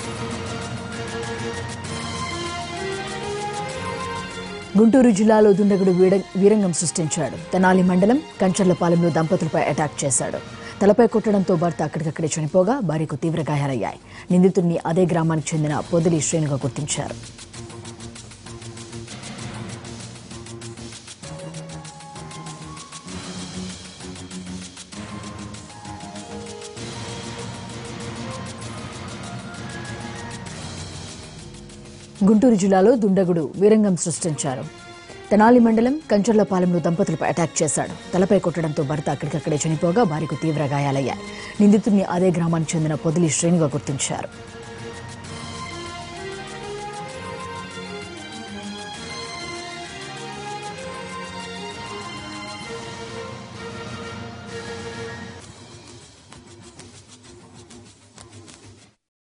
గుంటూరు జిల్లాలో దుండగుడు వీడ- వీరంగం సృష్టించాడు తెనాలి మండలం కంచర్లపాలెంలో దంపతులపై అటాక్ చేశాడు తలపై కొట్టడంతో భర్త అక్కడికక్కడే చనిపోగా భార్యకు తీవ్ర గాయాలయ్యాయి నిందితుడిని అదే గ్రామానికి చెందిన పొదిలి శ్రేణుగా గుర్తించారు గుంటూరు జిల్లాలో దుండగుడు వీరంగం సృష్టించారు తెనాలి మండలం కంచర్లపాలెంలో దంపతులపై అటాక్ చేశాడు తలపై కొట్టడంతో భర్త అక్కడికక్కడే చనిపోగా భార్యకు తీవ్ర గాయాలయ్యాయి నిందితుడిని అదే గ్రామానికి చెందిన పొదిలి శ్రేణుగా గుర్తించారు